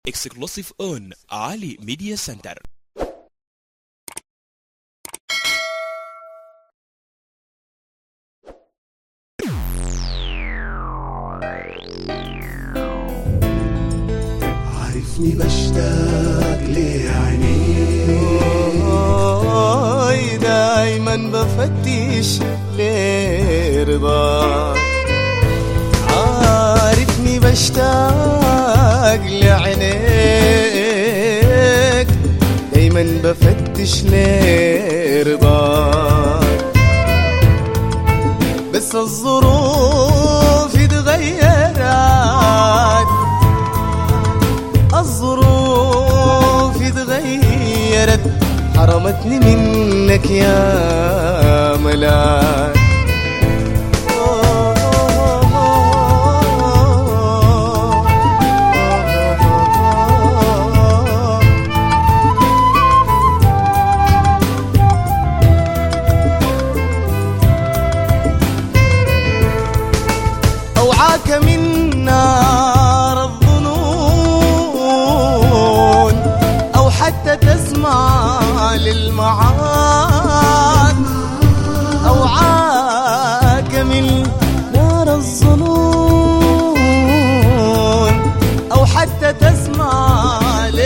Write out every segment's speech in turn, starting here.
exclusive on Ali Media Center. عارفني بشتاق لعينيك أوي دايما بفتش لرضاك عارفني بشتاق لعينيك دايما بفتش لرضاك بس الظروف اتغيرت الظروف اتغيرت حرمتني منك يا ملاك أوعاك من نار الظنون أو حتى تسمع للمعاد أوعاك من نار الظنون أو حتى تسمع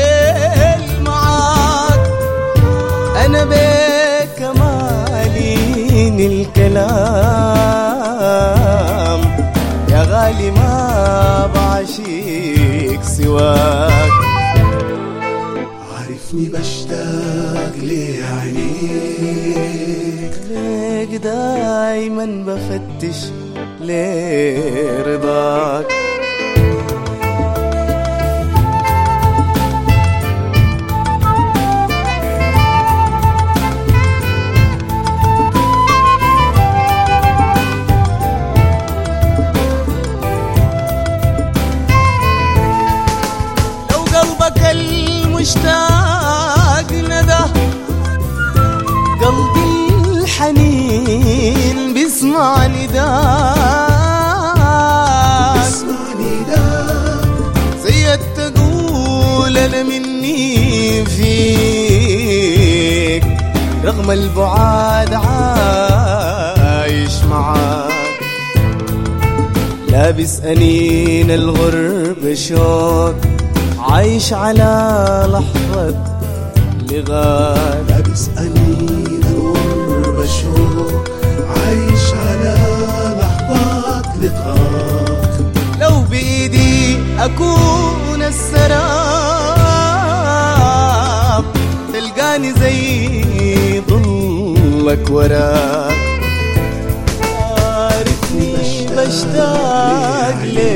للمعاد أنا بك مالين الكلام يا غالي ما بعشيك سواك عارفني بشتاق لعينيك ليك دايما بفتش لرضاك لو قلبك المشتاق ندى قلبي الحنين بيسمع نداك اسمعني لا زي تقول انا مني فيك رغم البعاد عايش معاك لابس انين الغربة شوق عايش على لحظة لغاك لابس أنين الغربة شوق عايش على لحظات لقاك لو بإيدي أكون السراب تلقاني زي ظلك وراك عارفني بشتاق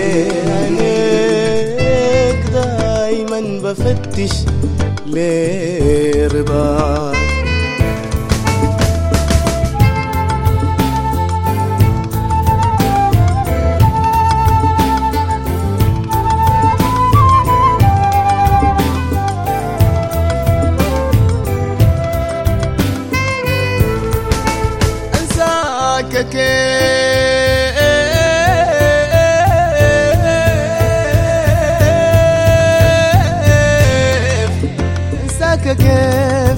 لعينيك دايما بفتش لرضاك انساك كيف انساك كيف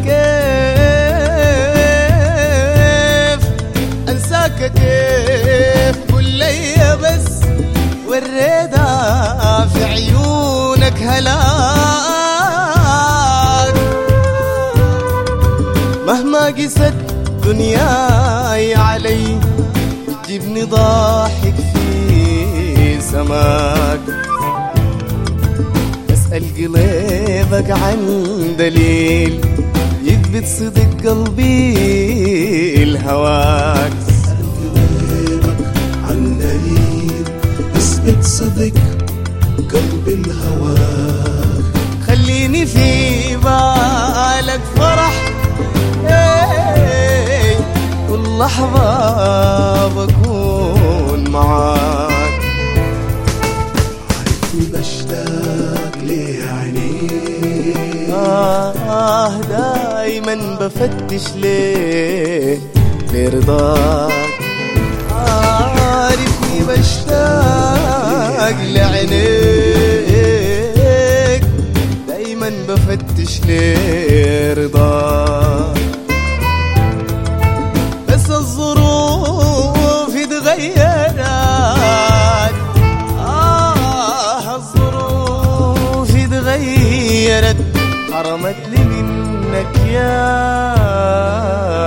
كيف انساك كيف قل لي بس وريتها في عيونك هلاك مهما قست دنياي علي بتجيبني ضاحك في سماك اسأل قلبك عن دليل يثبت صدق قلبي الهواك قلبك عن دليل اثبت صدق قلب الهواك خليني في بالك فرح إيه، كل لحظة بكون معاك عارفني بشتاق لعينيك آه, آه دايما بفتش ليه لرضاك عارفني بشتاق لعينيك بفتش لرضاك بس الظروف اتغيرت آه الظروف اتغيرت حرمت لي منك يا